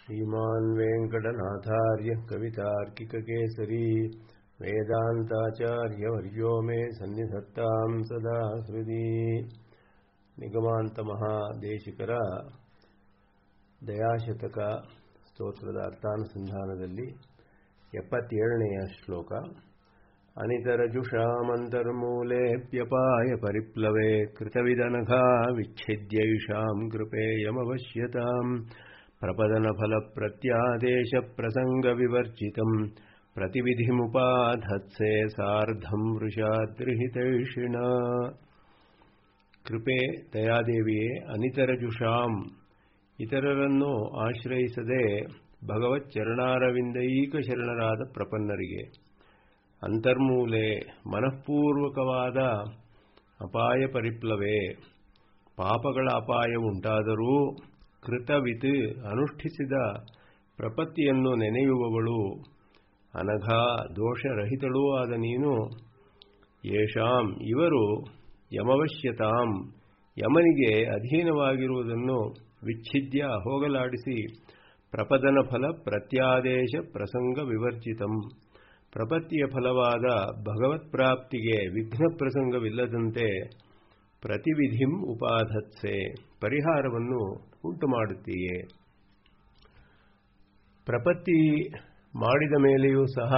श्रीमान् वेङ्कटनाथार्य कवितार्किककेसरी वेदान्ताचार्यवर्यो मे सन्निधत्तां सदा हृदि ನಿಗಮಾಂತಮಹಾದೇಶಿಕರ ದಯಾಶತಕ ಸ್ತೋತ್ರದ ಅರ್ಥಾನುಸಂಧಾನದಲ್ಲಿ ಎಪ್ಪತ್ತೇಳನೆಯ ಶ್ಲೋಕ ಅನಿತರಜುಷಾಮಂತರ್ಮೂಲೇಪ್ಯಪಾಯ ಪರಿಪ್ಲವೆ ಕೃತವಿದನಘಾ ವಿಚ್ಛಿದ್ಯೈಷಾಂ ಕೃಪೇಯಮವಶ್ಯತಾಂ ಪ್ರಪದನಫಲಪ್ರತ್ಯಾದೇಶಪ್ರಸङ्गविवर्जितम् प्रतिविधिमुपाधत्से सार्धं वृषाद्रिहितैषिण ಕೃಪೆ ದಯಾದೇವಿಯೇ ಅನಿತರಜುಷಾಂ ಇತರರನ್ನು ಆಶ್ರಯಿಸದೆ ಭಗವತ್ ಚರಣಾರವಿಂದೈಕ ಶರಣರಾದ ಪ್ರಪನ್ನರಿಗೆ ಅಂತರ್ಮೂಲೆ ಮನಃಪೂರ್ವಕವಾದ ಅಪಾಯ ಪರಿಪ್ಲವೆ ಪಾಪಗಳ ಅಪಾಯ ಉಂಟಾದರೂ ಕೃತವಿತ್ ಅನುಷ್ಠಿಸಿದ ಪ್ರಪತ್ತಿಯನ್ನು ನೆನೆಯುವವಳು ಅನಘ ದೋಷರಹಿತಳೂ ಆದ ನೀನು ಯೇಷಾಂ ಇವರು ಯಮವಶ್ಯತಾಂ ಯಮನಿಗೆ ಅಧೀನವಾಗಿರುವುದನ್ನು ವಿಚ್ಛಿದ್ಯ ಹೋಗಲಾಡಿಸಿ ಪ್ರಪದನ ಫಲ ಪ್ರತ್ಯಾದೇಶ ಪ್ರಸಂಗ ವಿವರ್ಜಿತಂ ಪ್ರಪತ್ತಿಯ ಫಲವಾದ ಭಗವತ್ಪ್ರಾಪ್ತಿಗೆ ವಿಘ್ನ ಪ್ರಸಂಗವಿಲ್ಲದಂತೆ ಪ್ರತಿವಿಧಿಂ ಉಪಾಧತ್ಸೆ ಪರಿಹಾರವನ್ನು ಉಂಟು ಮಾಡುತ್ತೀಯೇ ಪ್ರಪತ್ತಿ ಮಾಡಿದ ಮೇಲೆಯೂ ಸಹ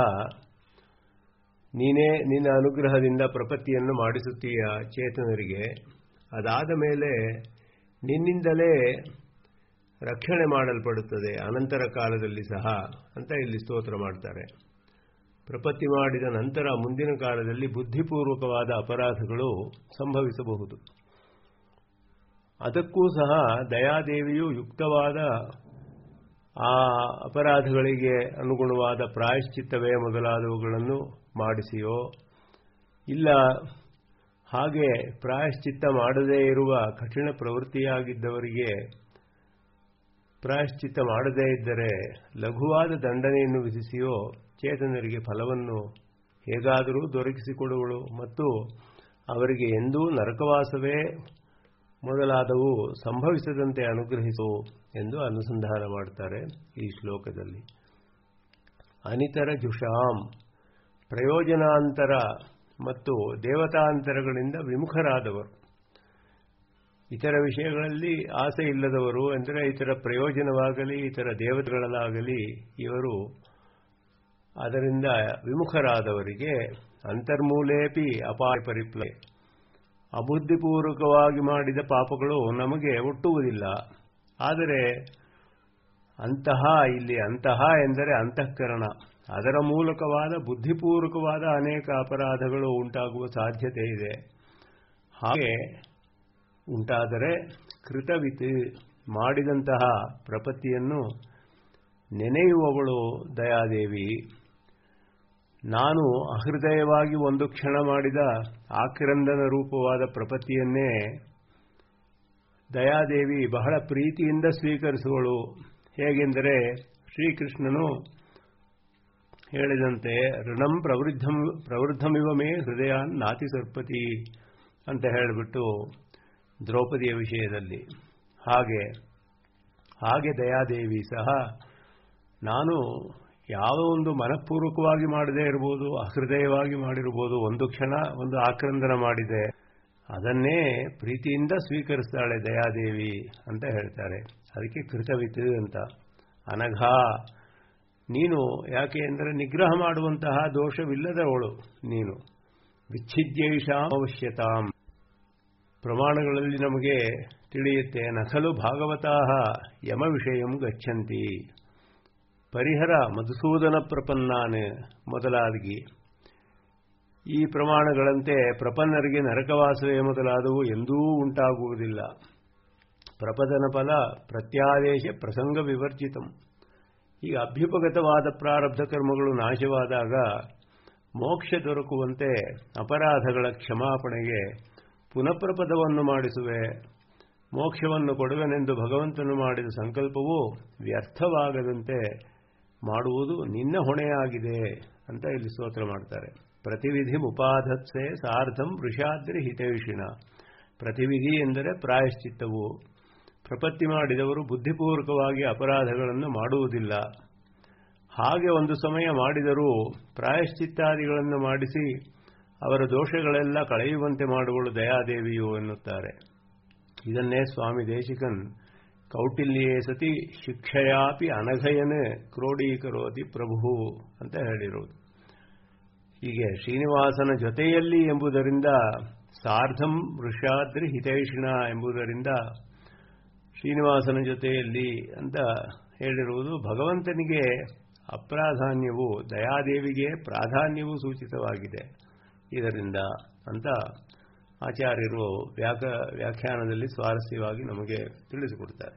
ನೀನೇ ನಿನ್ನ ಅನುಗ್ರಹದಿಂದ ಪ್ರಪತ್ತಿಯನ್ನು ಮಾಡಿಸುತ್ತೀಯ ಚೇತನರಿಗೆ ಅದಾದ ಮೇಲೆ ನಿನ್ನಿಂದಲೇ ರಕ್ಷಣೆ ಮಾಡಲ್ಪಡುತ್ತದೆ ಅನಂತರ ಕಾಲದಲ್ಲಿ ಸಹ ಅಂತ ಇಲ್ಲಿ ಸ್ತೋತ್ರ ಮಾಡ್ತಾರೆ ಪ್ರಪತ್ತಿ ಮಾಡಿದ ನಂತರ ಮುಂದಿನ ಕಾಲದಲ್ಲಿ ಬುದ್ಧಿಪೂರ್ವಕವಾದ ಅಪರಾಧಗಳು ಸಂಭವಿಸಬಹುದು ಅದಕ್ಕೂ ಸಹ ದಯಾದೇವಿಯು ಯುಕ್ತವಾದ ಆ ಅಪರಾಧಗಳಿಗೆ ಅನುಗುಣವಾದ ಪ್ರಾಯಶ್ಚಿತ್ತವೇ ಮೊದಲಾದವುಗಳನ್ನು ಮಾಡಿಸಿಯೋ ಇಲ್ಲ ಹಾಗೆ ಪ್ರಾಯಶ್ಚಿತ್ತ ಮಾಡದೇ ಇರುವ ಕಠಿಣ ಪ್ರವೃತ್ತಿಯಾಗಿದ್ದವರಿಗೆ ಪ್ರಾಯಶ್ಚಿತ್ತ ಮಾಡದೇ ಇದ್ದರೆ ಲಘುವಾದ ದಂಡನೆಯನ್ನು ವಿಧಿಸಿಯೋ ಚೇತನರಿಗೆ ಫಲವನ್ನು ಹೇಗಾದರೂ ದೊರಕಿಸಿಕೊಡುವಳು ಮತ್ತು ಅವರಿಗೆ ಎಂದೂ ನರಕವಾಸವೇ ಮೊದಲಾದವು ಸಂಭವಿಸದಂತೆ ಅನುಗ್ರಹಿಸು ಎಂದು ಅನುಸಂಧಾನ ಮಾಡ್ತಾರೆ ಈ ಶ್ಲೋಕದಲ್ಲಿ ಅನಿತರ ಜುಷಾಂ ಪ್ರಯೋಜನಾಂತರ ಮತ್ತು ದೇವತಾಂತರಗಳಿಂದ ವಿಮುಖರಾದವರು ಇತರ ವಿಷಯಗಳಲ್ಲಿ ಆಸೆ ಇಲ್ಲದವರು ಅಂದರೆ ಇತರ ಪ್ರಯೋಜನವಾಗಲಿ ಇತರ ದೇವತೆಗಳಲ್ಲಾಗಲಿ ಇವರು ಅದರಿಂದ ವಿಮುಖರಾದವರಿಗೆ ಅಂತರ್ಮೂಲೇಪಿ ಅಪಾಯ ಪರಿಪ್ಲಯ ಅಬುದ್ಧಿಪೂರ್ವಕವಾಗಿ ಮಾಡಿದ ಪಾಪಗಳು ನಮಗೆ ಒಟ್ಟುವುದಿಲ್ಲ ಆದರೆ ಅಂತಹ ಇಲ್ಲಿ ಅಂತಹ ಎಂದರೆ ಅಂತಃಕರಣ ಅದರ ಮೂಲಕವಾದ ಬುದ್ಧಿಪೂರ್ವಕವಾದ ಅನೇಕ ಅಪರಾಧಗಳು ಉಂಟಾಗುವ ಸಾಧ್ಯತೆ ಇದೆ ಹಾಗೆ ಉಂಟಾದರೆ ಕೃತವಿತ್ ಮಾಡಿದಂತಹ ಪ್ರಪತ್ತಿಯನ್ನು ನೆನೆಯುವವಳು ದಯಾದೇವಿ ನಾನು ಅಹೃದಯವಾಗಿ ಒಂದು ಕ್ಷಣ ಮಾಡಿದ ಆಕ್ರಂದನ ರೂಪವಾದ ಪ್ರಪತ್ತಿಯನ್ನೇ ದಯಾದೇವಿ ಬಹಳ ಪ್ರೀತಿಯಿಂದ ಸ್ವೀಕರಿಸುವಳು ಹೇಗೆಂದರೆ ಶ್ರೀಕೃಷ್ಣನು ಹೇಳಿದಂತೆ ಋಣಂ ಪ್ರವೃದ್ಧಂ ಪ್ರವೃದ್ಧಮಿವ ಮೇ ಹೃದಯ ನಾತಿ ಸರ್ಪತಿ ಅಂತ ಹೇಳಿಬಿಟ್ಟು ದ್ರೌಪದಿಯ ವಿಷಯದಲ್ಲಿ ಹಾಗೆ ಹಾಗೆ ದಯಾದೇವಿ ಸಹ ನಾನು ಯಾವ ಒಂದು ಮನಃಪೂರ್ವಕವಾಗಿ ಮಾಡದೇ ಇರಬಹುದು ಅಹೃದಯವಾಗಿ ಮಾಡಿರಬಹುದು ಒಂದು ಕ್ಷಣ ಒಂದು ಆಕ್ರಂದನ ಮಾಡಿದೆ ಅದನ್ನೇ ಪ್ರೀತಿಯಿಂದ ಸ್ವೀಕರಿಸ್ತಾಳೆ ದಯಾದೇವಿ ಅಂತ ಹೇಳ್ತಾರೆ ಅದಕ್ಕೆ ಕೃತವಿತ್ ಅಂತ ಅನಘ ನೀನು ಯಾಕೆ ಅಂದರೆ ನಿಗ್ರಹ ಮಾಡುವಂತಹ ದೋಷವಿಲ್ಲದವಳು ನೀನು ವಿಚ್ಛಿದ್ಯೈಷಾಂ ಅವಶ್ಯತಾಂ ಪ್ರಮಾಣಗಳಲ್ಲಿ ನಮಗೆ ತಿಳಿಯುತ್ತೆ ನಖಲು ಭಾಗವತಾಹ ಯಮ ವಿಷಯಂ ಗಚ್ಚಂತಿ ಪರಿಹರ ಮಧುಸೂದನ ಪ್ರಪನ್ನಾನ್ ಮೊದಲಾದಗಿ ಈ ಪ್ರಮಾಣಗಳಂತೆ ಪ್ರಪನ್ನರಿಗೆ ನರಕವಾಸವೇ ಮೊದಲಾದವು ಎಂದೂ ಉಂಟಾಗುವುದಿಲ್ಲ ಪ್ರಪದನ ಫಲ ಪ್ರತ್ಯಾದೇಶ ಪ್ರಸಂಗ ವಿವರ್ಜಿತಂ ಈಗ ಅಭ್ಯುಪಗತವಾದ ಪ್ರಾರಬ್ಧ ಕರ್ಮಗಳು ನಾಶವಾದಾಗ ಮೋಕ್ಷ ದೊರಕುವಂತೆ ಅಪರಾಧಗಳ ಕ್ಷಮಾಪಣೆಗೆ ಪುನಃಪ್ರಪದವನ್ನು ಮಾಡಿಸುವೆ ಮೋಕ್ಷವನ್ನು ಕೊಡುವೆನೆಂದು ಭಗವಂತನು ಮಾಡಿದ ಸಂಕಲ್ಪವು ವ್ಯರ್ಥವಾಗದಂತೆ ಮಾಡುವುದು ನಿನ್ನ ಹೊಣೆಯಾಗಿದೆ ಅಂತ ಇಲ್ಲಿ ಸ್ತೋತ್ರ ಮಾಡ್ತಾರೆ ಪ್ರತಿವಿಧಿ ಉಪಾಧತ್ಸೆ ಸಾರ್ಧಂ ವೃಷಾದ್ರಿ ಹಿತೈಷಿಣ ಪ್ರತಿವಿಧಿ ಎಂದರೆ ಪ್ರಾಯಶ್ಚಿತ್ತವು ಪ್ರಪತ್ತಿ ಮಾಡಿದವರು ಬುದ್ಧಿಪೂರ್ವಕವಾಗಿ ಅಪರಾಧಗಳನ್ನು ಮಾಡುವುದಿಲ್ಲ ಹಾಗೆ ಒಂದು ಸಮಯ ಮಾಡಿದರೂ ಪ್ರಾಯಶ್ಚಿತ್ತಾದಿಗಳನ್ನು ಮಾಡಿಸಿ ಅವರ ದೋಷಗಳೆಲ್ಲ ಕಳೆಯುವಂತೆ ಮಾಡುವಳು ದಯಾದೇವಿಯು ಎನ್ನುತ್ತಾರೆ ಇದನ್ನೇ ಸ್ವಾಮಿ ದೇಶಿಕನ್ ಕೌಟಿಲ್ಯೇ ಸತಿ ಶಿಕ್ಷಯಾಪಿ ಅನಘಯನ ಕ್ರೋಢೀಕರೋತಿ ಪ್ರಭು ಅಂತ ಹೇಳಿರುವುದು ಹೀಗೆ ಶ್ರೀನಿವಾಸನ ಜೊತೆಯಲ್ಲಿ ಎಂಬುದರಿಂದ ಸಾರ್ಧಂ ವೃಷಾದ್ರಿ ಹಿತೈಷಿಣ ಎಂಬುದರಿಂದ ಶ್ರೀನಿವಾಸನ ಜೊತೆಯಲ್ಲಿ ಅಂತ ಹೇಳಿರುವುದು ಭಗವಂತನಿಗೆ ಅಪ್ರಾಧಾನ್ಯವು ದಯಾದೇವಿಗೆ ಪ್ರಾಧಾನ್ಯವೂ ಸೂಚಿತವಾಗಿದೆ ಇದರಿಂದ ಅಂತ ಆಚಾರ್ಯರು ವ್ಯಾಕ ವ್ಯಾಖ್ಯಾನದಲ್ಲಿ ಸ್ವಾರಸ್ಯವಾಗಿ ನಮಗೆ ತಿಳಿಸಿಕೊಡ್ತಾರೆ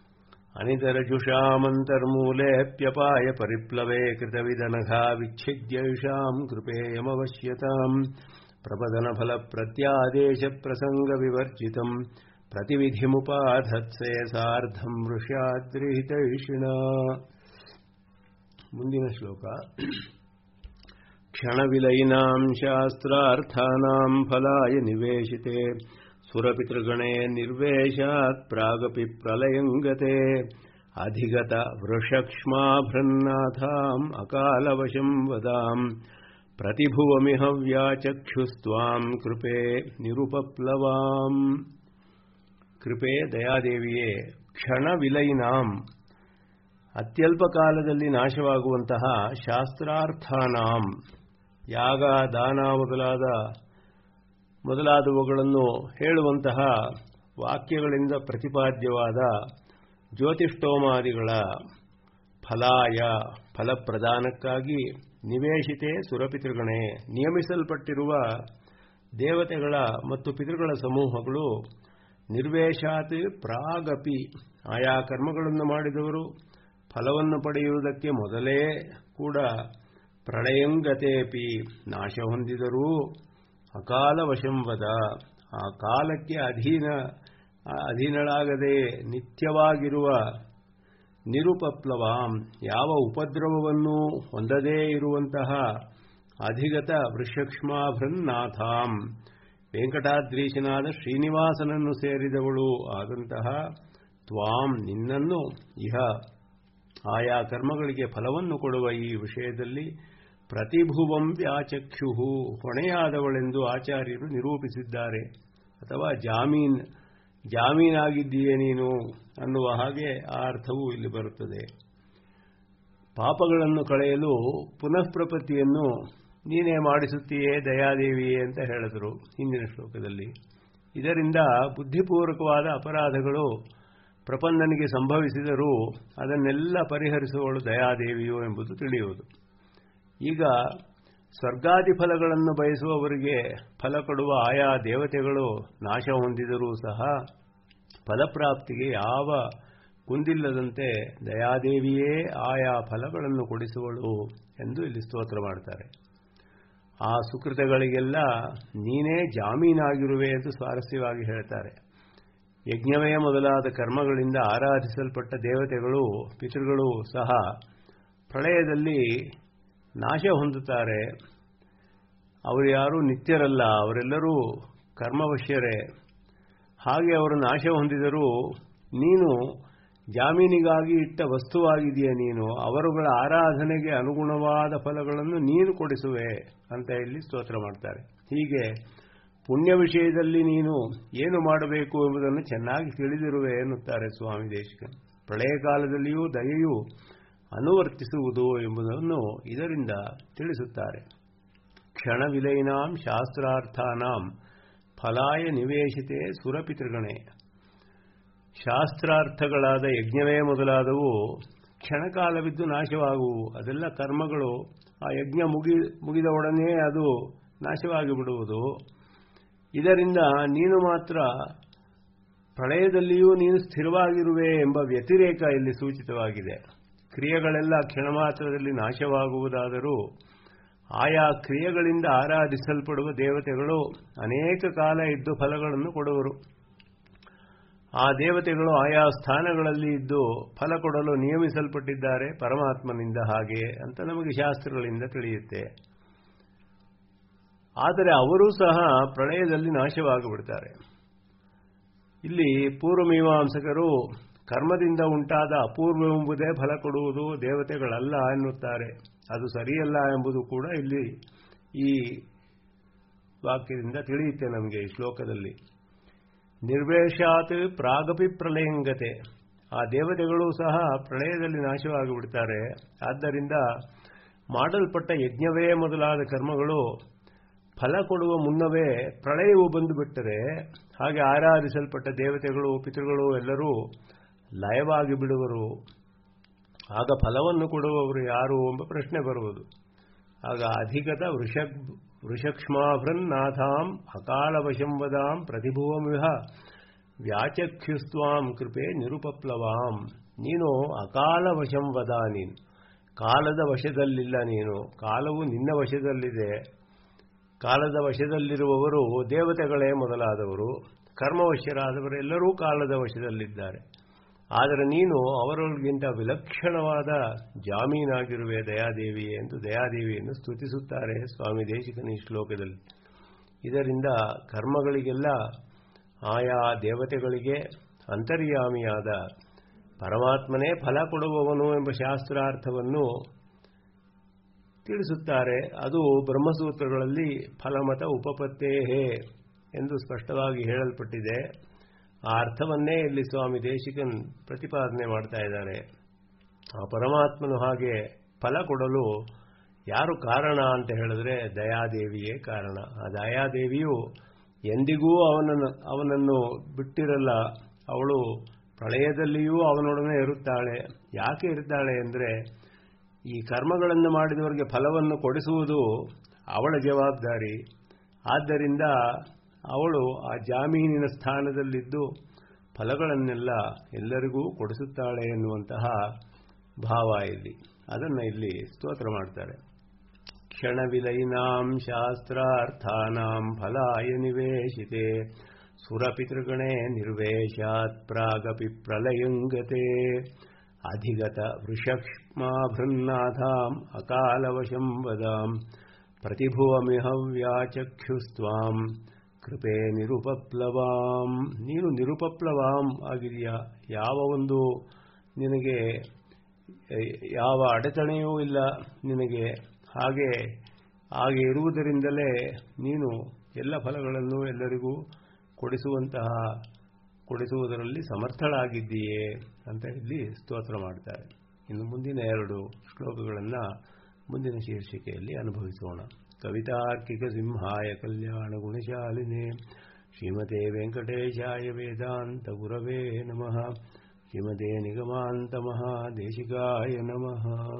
ಅನಿತರಜುಷಾಮಂತರ್ಮೂಲೆಪ್ಯಪಾಯ ಪರಿಪ್ಲವೇ ಕೃತವಿದನಘ ವಿಚ್ಛಿದ್ಯೈಷಾಂ ಕೃಪೇಯಮವಶ್ಯತಾಂ ಪ್ರಪದನ ಫಲ ಪ್ರತ್ಯಾದೇಶ ಪ್ರಸಂಗ ವಿವರ್ಜಿತಂ ಪ್ರತಿವಿಧಿಮುಪಾಧತ್ಸೆ ಸಾರ್ಧಂ ವೃಷಾದ್ರಿಹಿತೈಷಿಣ ಮುಂದಿನ ಶ್ಲೋಕ ಕ್ಷಣವಿಲಯಿನಾಂ ಶಾಸ್ತ್ರಾರ್ಥಾನಾಂ ಫಲಾಯ ನಿವೇಶಿತೆ ಸುರಪಿತೃಗಣೆ ನಿರ್ವೇಶಾತ್ ಪ್ರಾಗಪಿ ಪ್ರಲಯಂಗತೆ ಅಧಿಗತ ವೃಷಕ್ಷ್ಮಾಭೃನ್ನಾಥಾಂ ಅಕಾಲವಶಂ ವದಾಂ ಪ್ರತಿಭುವಮಿಹ ವ್ಯಾಚಕ್ಷುಸ್ತ್ವಾಂ ಕೃಪೆ ನಿರುಪಪ್ಲವಾಂ ಕೃಪೆ ದಯಾದೇವಿಯೇ ಕ್ಷಣವಿಲಯಿನಾಂ ಅತ್ಯಲ್ಪ ಕಾಲದಲ್ಲಿ ನಾಶವಾಗುವಂತಹ ಶಾಸ್ತ್ರಾರ್ಥಾನಾಂ ಯಾಗ ದಾನ ಮೊದಲಾದ ಮೊದಲಾದವುಗಳನ್ನು ಹೇಳುವಂತಹ ವಾಕ್ಯಗಳಿಂದ ಪ್ರತಿಪಾದ್ಯವಾದ ಜ್ಯೋತಿಷ್ಠೋಮಾದಿಗಳ ಫಲಾಯ ಫಲಪ್ರದಾನಕ್ಕಾಗಿ ನಿವೇಶಿತೆ ಸುರಪಿತೃಗಣೆ ನಿಯಮಿಸಲ್ಪಟ್ಟಿರುವ ದೇವತೆಗಳ ಮತ್ತು ಪಿತೃಗಳ ಸಮೂಹಗಳು ನಿರ್ವೇಶಾತ್ ಪ್ರಾಗಪಿ ಆಯಾ ಕರ್ಮಗಳನ್ನು ಮಾಡಿದವರು ಫಲವನ್ನು ಪಡೆಯುವುದಕ್ಕೆ ಮೊದಲೇ ಕೂಡ ಪ್ರಳಯಂಗತೇಪಿ ನಾಶ ಹೊಂದಿದರೂ ಅಕಾಲ ವಶಂವದ ಆ ಕಾಲಕ್ಕೆ ಅಧೀನ ಅಧೀನಳಾಗದೆ ನಿತ್ಯವಾಗಿರುವ ನಿರುಪಪ್ಲವಾಂ ಯಾವ ಉಪದ್ರವವನ್ನೂ ಹೊಂದದೇ ಇರುವಂತಹ ಅಧಿಗತ ವೃಷಕ್ಷ್ಮಾಭೃನ್ನಾಥಾಂ ವೆಂಕಟಾದ್ರೀಶನಾದ ಶ್ರೀನಿವಾಸನನ್ನು ಸೇರಿದವಳು ಆದಂತಹ ತ್ವಾಂ ನಿನ್ನನ್ನು ಇಹ ಆಯಾ ಕರ್ಮಗಳಿಗೆ ಫಲವನ್ನು ಕೊಡುವ ಈ ವಿಷಯದಲ್ಲಿ ಪ್ರತಿಭುವಂ ವ್ಯಾಚಕ್ಷುಹು ಹೊಣೆಯಾದವಳೆಂದು ಆಚಾರ್ಯರು ನಿರೂಪಿಸಿದ್ದಾರೆ ಅಥವಾ ಜಾಮೀನ್ ಜಾಮೀನಾಗಿದ್ದೀಯೇ ನೀನು ಅನ್ನುವ ಹಾಗೆ ಆ ಅರ್ಥವೂ ಇಲ್ಲಿ ಬರುತ್ತದೆ ಪಾಪಗಳನ್ನು ಕಳೆಯಲು ಪುನಃ ಪ್ರಪತ್ತಿಯನ್ನು ನೀನೇ ಮಾಡಿಸುತ್ತೀಯೇ ದಯಾದೇವಿಯೇ ಅಂತ ಹೇಳಿದರು ಹಿಂದಿನ ಶ್ಲೋಕದಲ್ಲಿ ಇದರಿಂದ ಬುದ್ಧಿಪೂರ್ವಕವಾದ ಅಪರಾಧಗಳು ಪ್ರಪಂದನಿಗೆ ಸಂಭವಿಸಿದರೂ ಅದನ್ನೆಲ್ಲ ಪರಿಹರಿಸುವಳು ದಯಾದೇವಿಯು ಎಂಬುದು ತಿಳಿಯುವುದು ಈಗ ಸ್ವರ್ಗಾದಿ ಫಲಗಳನ್ನು ಬಯಸುವವರಿಗೆ ಫಲ ಕೊಡುವ ಆಯಾ ದೇವತೆಗಳು ನಾಶ ಹೊಂದಿದರೂ ಸಹ ಫಲಪ್ರಾಪ್ತಿಗೆ ಯಾವ ಕುಂದಿಲ್ಲದಂತೆ ದಯಾದೇವಿಯೇ ಆಯಾ ಫಲಗಳನ್ನು ಕೊಡಿಸುವಳು ಎಂದು ಇಲ್ಲಿ ಸ್ತೋತ್ರ ಮಾಡ್ತಾರೆ ಆ ಸುಕೃತಗಳಿಗೆಲ್ಲ ನೀನೇ ಜಾಮೀನಾಗಿರುವೆ ಎಂದು ಸ್ವಾರಸ್ಯವಾಗಿ ಹೇಳ್ತಾರೆ ಯಜ್ಞವೇ ಮೊದಲಾದ ಕರ್ಮಗಳಿಂದ ಆರಾಧಿಸಲ್ಪಟ್ಟ ದೇವತೆಗಳು ಪಿತೃಗಳು ಸಹ ಪ್ರಳಯದಲ್ಲಿ ನಾಶ ಹೊಂದುತ್ತಾರೆ ಅವರು ಯಾರೂ ನಿತ್ಯರಲ್ಲ ಅವರೆಲ್ಲರೂ ಕರ್ಮವಶ್ಯರೇ ಹಾಗೆ ಅವರು ನಾಶ ಹೊಂದಿದರೂ ನೀನು ಜಾಮೀನಿಗಾಗಿ ಇಟ್ಟ ವಸ್ತುವಾಗಿದೆಯಾ ನೀನು ಅವರುಗಳ ಆರಾಧನೆಗೆ ಅನುಗುಣವಾದ ಫಲಗಳನ್ನು ನೀನು ಕೊಡಿಸುವೆ ಅಂತ ಇಲ್ಲಿ ಸ್ತೋತ್ರ ಮಾಡ್ತಾರೆ ಹೀಗೆ ಪುಣ್ಯ ವಿಷಯದಲ್ಲಿ ನೀನು ಏನು ಮಾಡಬೇಕು ಎಂಬುದನ್ನು ಚೆನ್ನಾಗಿ ತಿಳಿದಿರುವೆ ಎನ್ನುತ್ತಾರೆ ಸ್ವಾಮಿ ದೇಶಿಕನ್ ಪ್ರಳಯ ಕಾಲದಲ್ಲಿಯೂ ದಯೆಯು ಅನುವರ್ತಿಸುವುದು ಎಂಬುದನ್ನು ಇದರಿಂದ ತಿಳಿಸುತ್ತಾರೆ ಕ್ಷಣವಿಲೈನಾಂ ಶಾಸ್ತ್ರಾರ್ಥಾನಾಂ ಫಲಾಯ ನಿವೇಶಿತೆ ಸುರಪಿತೃಗಣೆ ಶಾಸ್ತ್ರಾರ್ಥಗಳಾದ ಯಜ್ಞವೇ ಮೊದಲಾದವು ಕ್ಷಣಕಾಲವಿದ್ದು ನಾಶವಾಗುವು ಅದೆಲ್ಲ ಕರ್ಮಗಳು ಆ ಯಜ್ಞ ಮುಗಿ ಮುಗಿದ ಒಡನೆ ಅದು ನಾಶವಾಗಿ ಬಿಡುವುದು ಇದರಿಂದ ನೀನು ಮಾತ್ರ ಪ್ರಳಯದಲ್ಲಿಯೂ ನೀನು ಸ್ಥಿರವಾಗಿರುವೆ ಎಂಬ ವ್ಯತಿರೇಕ ಇಲ್ಲಿ ಸೂಚಿತವಾಗಿದೆ ಕ್ರಿಯೆಗಳೆಲ್ಲ ಕ್ಷಣ ಮಾತ್ರದಲ್ಲಿ ನಾಶವಾಗುವುದಾದರೂ ಆಯಾ ಕ್ರಿಯೆಗಳಿಂದ ಆರಾಧಿಸಲ್ಪಡುವ ದೇವತೆಗಳು ಅನೇಕ ಕಾಲ ಇದ್ದು ಫಲಗಳನ್ನು ಕೊಡುವರು ಆ ದೇವತೆಗಳು ಆಯಾ ಸ್ಥಾನಗಳಲ್ಲಿ ಇದ್ದು ಫಲ ಕೊಡಲು ನಿಯಮಿಸಲ್ಪಟ್ಟಿದ್ದಾರೆ ಪರಮಾತ್ಮನಿಂದ ಹಾಗೆ ಅಂತ ನಮಗೆ ಶಾಸ್ತ್ರಗಳಿಂದ ತಿಳಿಯುತ್ತೆ ಆದರೆ ಅವರೂ ಸಹ ಪ್ರಳಯದಲ್ಲಿ ನಾಶವಾಗಿಬಿಡ್ತಾರೆ ಇಲ್ಲಿ ಪೂರ್ವಮೀಮಾಂಸಕರು ಕರ್ಮದಿಂದ ಉಂಟಾದ ಅಪೂರ್ವವೆಂಬುದೇ ಫಲ ಕೊಡುವುದು ದೇವತೆಗಳಲ್ಲ ಎನ್ನುತ್ತಾರೆ ಅದು ಸರಿಯಲ್ಲ ಎಂಬುದು ಕೂಡ ಇಲ್ಲಿ ಈ ವಾಕ್ಯದಿಂದ ತಿಳಿಯುತ್ತೆ ನಮಗೆ ಈ ಶ್ಲೋಕದಲ್ಲಿ ನಿರ್ವೇಶಾತ್ ಪ್ರಾಗಪಿ ಪ್ರಳಯಂಗತೆ ಆ ದೇವತೆಗಳು ಸಹ ಪ್ರಳಯದಲ್ಲಿ ನಾಶವಾಗಿ ಬಿಡ್ತಾರೆ ಆದ್ದರಿಂದ ಮಾಡಲ್ಪಟ್ಟ ಯಜ್ಞವೇ ಮೊದಲಾದ ಕರ್ಮಗಳು ಫಲ ಕೊಡುವ ಮುನ್ನವೇ ಪ್ರಳಯವು ಬಂದು ಬಿಟ್ಟರೆ ಹಾಗೆ ಆರಾಧಿಸಲ್ಪಟ್ಟ ದೇವತೆಗಳು ಪಿತೃಗಳು ಎಲ್ಲರೂ ಲಯವಾಗಿ ಬಿಡುವರು ಆಗ ಫಲವನ್ನು ಕೊಡುವವರು ಯಾರು ಎಂಬ ಪ್ರಶ್ನೆ ಬರುವುದು ಆಗ ಅಧಿಗತ ವೃಷ ವೃಷಕ್ಷ್ಮಾಭೃನ್ನಾಥಾಂ ಅಕಾಲವಶಂವದಾಂ ಪ್ರತಿಭುವಮಿಹ ವ್ಯಾಚಕ್ಷುಸ್ವಾಂ ಕೃಪೆ ನಿರುಪಪ್ಲವಾಂ ನೀನು ಅಕಾಲ ವಶಂವದ ನೀನು ಕಾಲದ ವಶದಲ್ಲಿಲ್ಲ ನೀನು ಕಾಲವು ನಿನ್ನ ವಶದಲ್ಲಿದೆ ಕಾಲದ ವಶದಲ್ಲಿರುವವರು ದೇವತೆಗಳೇ ಮೊದಲಾದವರು ಕರ್ಮವಶ್ಯರಾದವರೆಲ್ಲರೂ ಕಾಲದ ವಶದಲ್ಲಿದ್ದಾರೆ ಆದರೆ ನೀನು ಅವರೊಳಗಿಂತ ವಿಲಕ್ಷಣವಾದ ಜಾಮೀನಾಗಿರುವೆ ದಯಾದೇವಿ ಎಂದು ದಯಾದೇವಿಯನ್ನು ಸ್ತುತಿಸುತ್ತಾರೆ ಸ್ವಾಮಿ ದೇಶಿಕನ ಈ ಶ್ಲೋಕದಲ್ಲಿ ಇದರಿಂದ ಕರ್ಮಗಳಿಗೆಲ್ಲ ಆಯಾ ದೇವತೆಗಳಿಗೆ ಅಂತರ್ಯಾಮಿಯಾದ ಪರಮಾತ್ಮನೇ ಫಲ ಕೊಡುವವನು ಎಂಬ ಶಾಸ್ತ್ರಾರ್ಥವನ್ನು ತಿಳಿಸುತ್ತಾರೆ ಅದು ಬ್ರಹ್ಮಸೂತ್ರಗಳಲ್ಲಿ ಫಲಮತ ಉಪಪತ್ತೇಹೇ ಎಂದು ಸ್ಪಷ್ಟವಾಗಿ ಹೇಳಲ್ಪಟ್ಟಿದೆ ಆ ಅರ್ಥವನ್ನೇ ಇಲ್ಲಿ ಸ್ವಾಮಿ ದೇಶಿಕನ್ ಪ್ರತಿಪಾದನೆ ಮಾಡ್ತಾ ಇದ್ದಾರೆ ಆ ಪರಮಾತ್ಮನು ಹಾಗೆ ಫಲ ಕೊಡಲು ಯಾರು ಕಾರಣ ಅಂತ ಹೇಳಿದ್ರೆ ದಯಾದೇವಿಯೇ ಕಾರಣ ಆ ದಯಾದೇವಿಯು ಎಂದಿಗೂ ಅವನನ್ನು ಅವನನ್ನು ಬಿಟ್ಟಿರಲ್ಲ ಅವಳು ಪ್ರಳಯದಲ್ಲಿಯೂ ಅವನೊಡನೆ ಇರುತ್ತಾಳೆ ಯಾಕೆ ಇರುತ್ತಾಳೆ ಅಂದರೆ ಈ ಕರ್ಮಗಳನ್ನು ಮಾಡಿದವರಿಗೆ ಫಲವನ್ನು ಕೊಡಿಸುವುದು ಅವಳ ಜವಾಬ್ದಾರಿ ಆದ್ದರಿಂದ ಅವಳು ಆ ಜಾಮೀನಿನ ಸ್ಥಾನದಲ್ಲಿದ್ದು ಫಲಗಳನ್ನೆಲ್ಲ ಎಲ್ಲರಿಗೂ ಕೊಡಿಸುತ್ತಾಳೆ ಎನ್ನುವಂತಹ ಭಾವ ಇಲ್ಲಿ ಅದನ್ನು ಇಲ್ಲಿ ಸ್ತೋತ್ರ ಮಾಡ್ತಾರೆ ಕ್ಷಣವಿಲೈನಾಂ ಶಾಸ್ತ್ರಾರ್ಥಾನಾಂ ಫಲಾಯ ನಿವೇಶಿತೆ ಸುರಪಿತೃಗಣೆ ನಿರ್ವೇಶಾತ್ ಪ್ರಾಗಪಿ ಪ್ರಲಯಂಗತೆ ಅಧಿಗತ ವೃಷಕ್ಷ್ಮಾಭೃನ್ನಾಥಾಂ ಅಕಾಲವಶಂ ವದಾಂ ಪ್ರತಿಭುವಮಿಹ ವ್ಯಾಚಕ್ಷುಸ್ತ್ವಾಂ ಕೃಪೆ ನಿರುಪಪ್ಲವಾಂ ನೀನು ನಿರುಪಪ್ಲವಾಂ ಆಗಿದೆಯಾ ಯಾವ ಒಂದು ನಿನಗೆ ಯಾವ ಅಡೆತಡೆಯೂ ಇಲ್ಲ ನಿನಗೆ ಹಾಗೆ ಹಾಗೆ ಇರುವುದರಿಂದಲೇ ನೀನು ಎಲ್ಲ ಫಲಗಳನ್ನು ಎಲ್ಲರಿಗೂ ಕೊಡಿಸುವಂತಹ ಕೊಡಿಸುವುದರಲ್ಲಿ ಸಮರ್ಥಳಾಗಿದ್ದೀಯೇ ಅಂತ ಇಲ್ಲಿ ಸ್ತೋತ್ರ ಮಾಡ್ತಾರೆ ಇನ್ನು ಮುಂದಿನ ಎರಡು ಶ್ಲೋಕಗಳನ್ನು ಮುಂದಿನ ಶೀರ್ಷಿಕೆಯಲ್ಲಿ ಅನುಭವಿಸೋಣ ಕವಿತಾರ್ಕಿಕ ಸಿಂಹಾಯ ಕಲ್ಯಾಣ ಗುಣಶಾಲಿನೇ ಶ್ರೀಮತೆ ವೆಂಕಟೇಶಾಯ ವೇದಾಂತ ಗುರವೇ ನಮಃ ಶ್ರೀಮತೆ ನಿಗಮಾಂತ ಮಹಾದೇಶಿಕಾಯ ನಮಃ